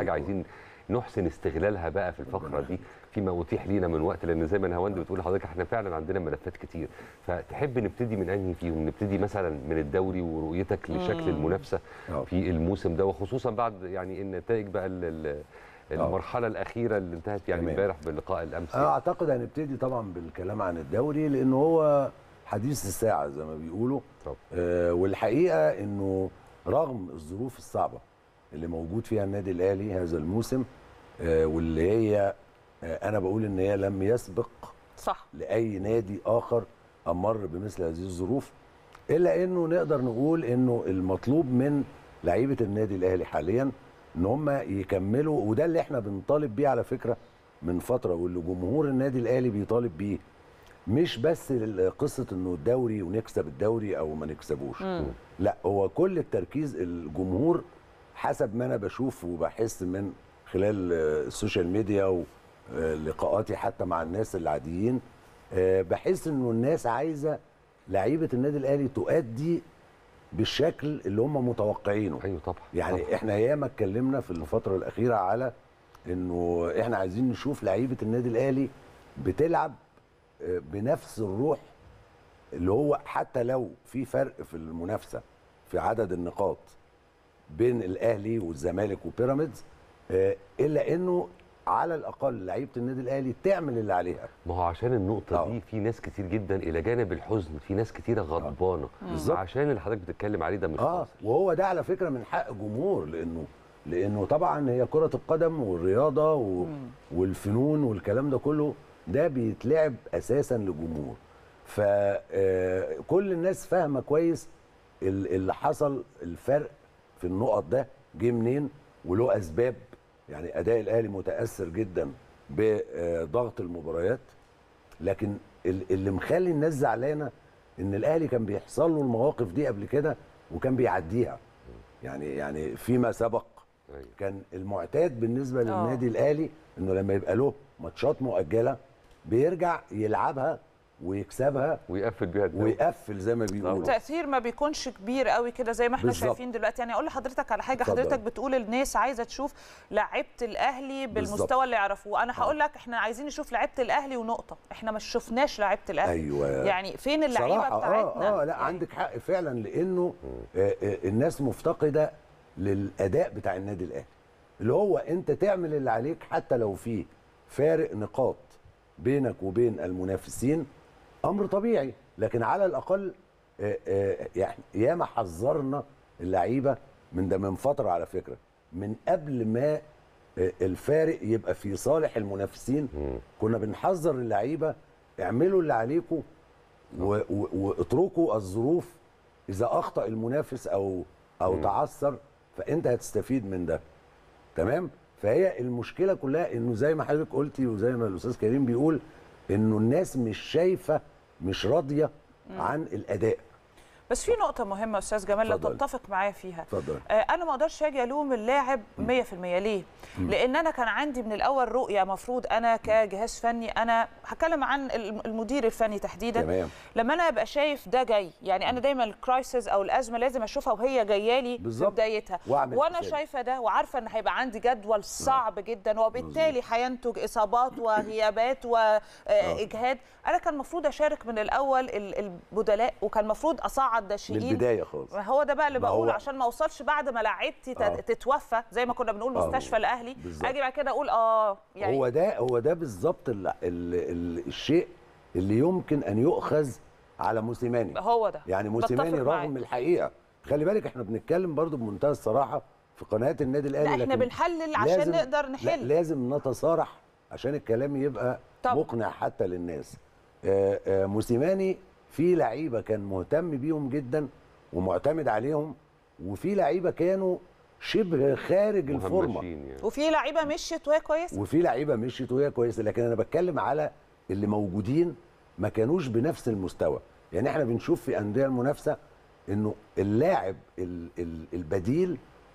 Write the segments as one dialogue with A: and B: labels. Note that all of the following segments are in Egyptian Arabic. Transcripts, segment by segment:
A: حاجه عايزين نحسن استغلالها بقى في الفقره دي فيما اتيح لينا من وقت لان زي ما نهاوند بتقول لحضرتك احنا فعلا عندنا ملفات كتير فتحب نبتدي من انهي فيهم نبتدي مثلا من الدوري ورؤيتك لشكل المنافسه
B: آه.
A: في الموسم ده وخصوصا بعد يعني النتائج بقى ال- ال- المرحله الاخيره اللي انتهت يعني
B: تمام.
A: امبارح باللقاء الامس
B: انا اعتقد هنبتدي طبعا بالكلام عن الدوري لانه هو حديث الساعه زي ما بيقولوا
A: طب.
B: آه والحقيقه انه رغم الظروف الصعبه اللي موجود فيها النادي الاهلي هذا الموسم آه واللي هي آه انا بقول ان هي لم يسبق
C: صح
B: لاي نادي اخر امر بمثل هذه الظروف الا انه نقدر نقول انه المطلوب من لعيبه النادي الاهلي حاليا ان هم يكملوا وده اللي احنا بنطالب بيه على فكره من فتره واللي جمهور النادي الاهلي بيطالب بيه مش بس ال- قصه انه الدوري ونكسب الدوري او ما نكسبوش لا هو كل التركيز الجمهور حسب ما انا بشوف وبحس من خلال آه، السوشيال ميديا ولقاءاتي حتى مع الناس العاديين آه، بحس انه الناس عايزه لعيبه النادي الاهلي تؤدي بالشكل اللي هم متوقعينه
A: ايوه طبعا
B: يعني
A: طبعا.
B: احنا ياما اتكلمنا في الفتره الاخيره على انه احنا عايزين نشوف لعيبه النادي الاهلي بتلعب آه، بنفس الروح اللي هو حتى لو في فرق في المنافسه في عدد النقاط بين الاهلي والزمالك وبيراميدز آه، الا انه على الاقل لعيبه النادي الاهلي تعمل اللي عليها
A: ما هو عشان النقطة
B: آه.
A: دي في ناس كتير جدا إلى جانب الحزن في ناس كتيرة غضبانة
B: بالظبط.
A: عشان اللي حضرتك بتتكلم عليه ده مش
B: اه
A: حاصل.
B: وهو ده على فكره من حق الجمهور لانه لانه طبعا هي كره القدم والرياضه و... والفنون والكلام ده كله ده بيتلعب اساسا للجمهور فكل الناس فاهمه كويس ال- اللي حصل الفرق في النقط ده جه منين وله اسباب يعني اداء الاهلي متاثر جدا بضغط المباريات لكن ال- اللي مخلي الناس زعلانه ان الاهلي كان بيحصل له المواقف دي قبل كده وكان بيعديها يعني يعني فيما سبق
A: أيوة.
B: كان المعتاد بالنسبه
C: آه.
B: للنادي الاهلي انه لما يبقى له ماتشات مؤجله بيرجع يلعبها ويكسبها
A: ويقفل بيها الدوري
B: ويقفل زي ما بيقولوا
C: التاثير ما بيكونش كبير قوي كده زي ما احنا
B: بالظبط.
C: شايفين دلوقتي يعني اقول لحضرتك على حاجه
B: اتفضل.
C: حضرتك بتقول الناس عايزه تشوف لعيبه الاهلي بالمستوى
B: بالظبط.
C: اللي يعرفوه انا هقول لك احنا عايزين نشوف لعيبه الاهلي ونقطه احنا ما شفناش لعيبه الاهلي
B: ايوه
C: يعني فين اللعيبه
B: صراحة
C: بتاعتنا
B: اه اه لا
C: يعني
B: عندك حق فعلا لانه آه آه الناس مفتقده للاداء بتاع النادي الاهلي اللي هو انت تعمل اللي عليك حتى لو في فارق نقاط بينك وبين المنافسين امر طبيعي لكن على الاقل آه آه يعني ياما حذرنا اللعيبه من ده من فتره على فكره من قبل ما آه، الفارق يبقى في صالح المنافسين كنا بنحذر اللعيبه اعملوا اللي عليكم و- و- واتركوا الظروف اذا اخطا المنافس او او تعثر فانت هتستفيد من ده تمام فهي المشكله كلها انه زي ما حضرتك قلتي وزي ما الاستاذ كريم بيقول انه الناس مش شايفه مش راضيه عن الاداء
C: بس في نقطه مهمه استاذ جمال لو
B: اتفضل.
C: تتفق معايا فيها
B: اتفضل
C: آه، انا ما اقدرش اجي الوم اللاعب 100% ليه لان انا كان عندي من الاول رؤيه مفروض انا كجهاز فني انا هتكلم عن الم- المدير الفني تحديدا
B: تمام
C: لما انا ابقى شايف ده جاي يعني انا دايما الكرايسيس او الازمه لازم اشوفها وهي جايه لي في
B: بالظبط.
C: بدايتها
B: وأعمل
C: وانا
B: حسابي.
C: شايفه ده وعارفه ان هيبقى عندي جدول صعب جدا وبالتالي هينتج اصابات وغيابات واجهاد انا كان المفروض اشارك من الاول ال- البدلاء وكان المفروض اصعد
B: من
C: ناشئين
B: البدايه خالص
C: ما هو ده بقى اللي
B: ما هو-
C: بقوله عشان ما اوصلش بعد ما لعيبتي تت-
B: آه.
C: تتوفى زي ما كنا بنقول
B: آه.
C: مستشفى الاهلي
B: بالظبط.
C: اجي بعد كده اقول اه يعني
B: هو ده هو ده بالظبط ال- ال- ال- الشيء اللي يمكن ان يؤخذ على موسيماني
C: هو ده
B: يعني موسيماني
C: بتفق معاك.
B: رغم الحقيقه خلي بالك احنا بنتكلم برضو بمنتهى الصراحه في قناه النادي الاهلي
C: لا احنا
B: لكن
C: بنحلل عشان
B: لازم-
C: نقدر
B: لا
C: نحل
B: لازم نتصارح عشان الكلام يبقى
C: طبعا.
B: مقنع حتى للناس آه، آه، موسيماني في لعيبه كان مهتم بيهم جدا ومعتمد عليهم وفي لعيبه كانوا شبه خارج الفورمه
A: مهمشين يعني.
C: وفي لعيبه مشيت وهي كويسه
B: وفي لعيبه مشيت وهي كويسه لكن انا بتكلم على اللي موجودين ما كانوش بنفس المستوى يعني احنا بنشوف في انديه المنافسه انه اللاعب ال- ال- البديل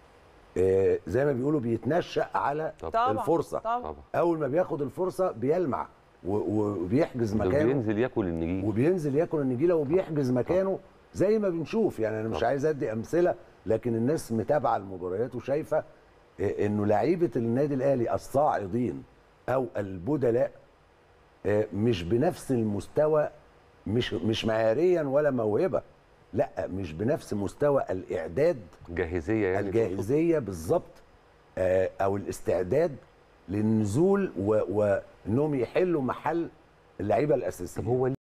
B: آه، زي ما بيقولوا بيتنشأ على
C: طبعا
B: الفرصه
C: طبعا
A: طبعا
B: اول ما بياخد الفرصه بيلمع و- وبيحجز
A: ده
B: مكانه
A: بينزل ياكل النجيل
B: وبينزل ياكل النجيله وبيحجز مكانه زي ما بنشوف يعني انا مش
A: طبعا.
B: عايز ادي امثله لكن الناس متابعه المباريات وشايفه آه، انه لعيبه النادي الاهلي الصاعدين او البدلاء آه، مش بنفس المستوى مش مش معياريا ولا موهبه لا مش بنفس مستوى الاعداد
A: جاهزيه يعني
B: الجاهزيه بالظبط آه، او الاستعداد للنزول و- وانهم يحلوا محل اللعيبه الاساسيه
A: طب هو